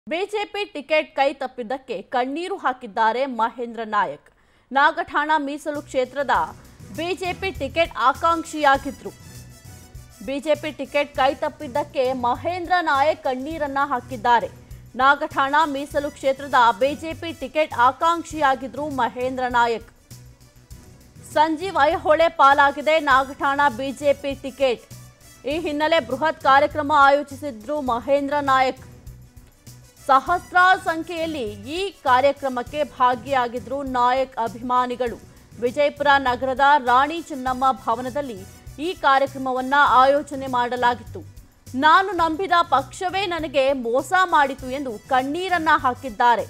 BJP ticket ಕೈ ತಪ್ಪಿದ್ದಕ್ಕೆ ಕಣ್ಣೀರು ಹಾಕಿದ್ದಾರೆ ಮಹೇಂದ್ರ ನಾಯಕ್ ನಾಗಠಾಣ ಮೀಸಲು ಕ್ಷೇತ್ರದ ಬಿಜೆಪಿ ಟಿಕೆಟ್ ಆಕಾಂಕ್ಷಿಯಾಗಿದ್ರು ಬಿಜೆಪಿ ಟಿಕೆಟ್ ಕೈ ತಪ್ಪಿದ್ದಕ್ಕೆ ಮಹೇಂದ್ರ ನಾಯಕ್ ಕಣ್ಣೀರನ್ನ ಹಾಕಿದ್ದಾರೆ ನಾಗಠಾಣ ಮೀಸಲು ಕ್ಷೇತ್ರದ ಬಿಜೆಪಿ ಟಿಕೆಟ್ ಆಕಾಂಕ್ಷಿಯಾಗಿದ್ರು ಮಹೇಂದ್ರ ನಾಯಕ್ ಸಂಜೀವ್ ಐಹೊಳೆ ಪಾಲಾಗಿದೆ ನಾಗಠಾಣ ಬಿಜೆಪಿ ಟಿಕೆಟ್ ಈ ಹಿನ್ನೆಲೆ ಬೃಹತ್ ಕಾರ್ಯಕ್ರಮ ಆಯೋಜಿಸಿದ್ರು ಮಹೇಂದ್ರ ನಾಯಕ್ ಸಹಸ್ರಾರು ಸಂಖ್ಯೆಯಲ್ಲಿ ಈ ಕಾರ್ಯಕ್ರಮಕ್ಕೆ ಭಾಗಿಯಾಗಿದ್ರು ನಾಯಕ್ ಅಭಿಮಾನಿಗಳು ವಿಜಯಪುರ ನಗರದ ರಾಣಿ ಚೆನ್ನಮ್ಮ ಭವನದಲ್ಲಿ ಈ ಕಾರ್ಯಕ್ರಮವನ್ನ ಆಯೋಜನೆ ಮಾಡಲಾಗಿತ್ತು ನಾನು ನಂಬಿದ ಪಕ್ಷವೇ ನನಗೆ ಮೋಸ ಮಾಡಿತು ಎಂದು ಕಣ್ಣೀರನ್ನ ಹಾಕಿದ್ದಾರೆ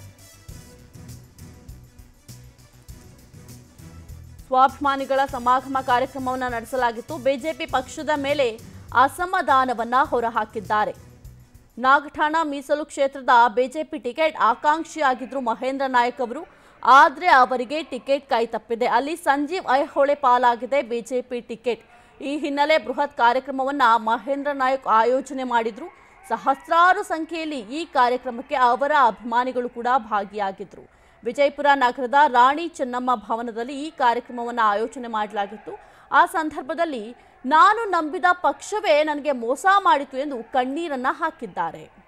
ಸ್ವಾಭಿಮಾನಿಗಳ ಸಮಾಗಮ ಕಾರ್ಯಕ್ರಮವನ್ನು ನಡೆಸಲಾಗಿತ್ತು ಬಿಜೆಪಿ ಪಕ್ಷದ ಮೇಲೆ ಅಸಮಾಧಾನವನ್ನ ಹೊರಹಾಕಿದ್ದಾರೆ ನಾಗಠಾಣ ಮೀಸಲು ಕ್ಷೇತ್ರದ ಬಿಜೆಪಿ ಟಿಕೆಟ್ ಆಕಾಂಕ್ಷಿಯಾಗಿದ್ರು ಮಹೇಂದ್ರ ನಾಯಕ್ ಅವರು ಆದ್ರೆ ಅವರಿಗೆ ಟಿಕೆಟ್ ಕೈ ತಪ್ಪಿದೆ ಅಲ್ಲಿ ಸಂಜೀವ್ ಐಹೊಳೆ ಪಾಲಾಗಿದೆ ಬಿಜೆಪಿ ಟಿಕೆಟ್ ಈ ಹಿನ್ನೆಲೆ ಬೃಹತ್ ಕಾರ್ಯಕ್ರಮವನ್ನ ಮಹೇಂದ್ರ ನಾಯಕ್ ಆಯೋಜನೆ ಮಾಡಿದ್ರು ಸಹಸ್ರಾರು ಸಂಖ್ಯೆಯಲ್ಲಿ ಈ ಕಾರ್ಯಕ್ರಮಕ್ಕೆ ಅವರ ಅಭಿಮಾನಿಗಳು ಕೂಡ ಭಾಗಿಯಾಗಿದ್ರು ವಿಜಯಪುರ ನಗರದ ರಾಣಿ ಚೆನ್ನಮ್ಮ ಭವನದಲ್ಲಿ ಈ ಕಾರ್ಯಕ್ರಮವನ್ನು ಆಯೋಜನೆ ಮಾಡಲಾಗಿತ್ತು ಆ ಸಂದರ್ಭದಲ್ಲಿ ನಾನು ನಂಬಿದ ಪಕ್ಷವೇ ನನಗೆ ಮೋಸ ಮಾಡಿತು ಎಂದು ಕಣ್ಣೀರನ್ನ ಹಾಕಿದ್ದಾರೆ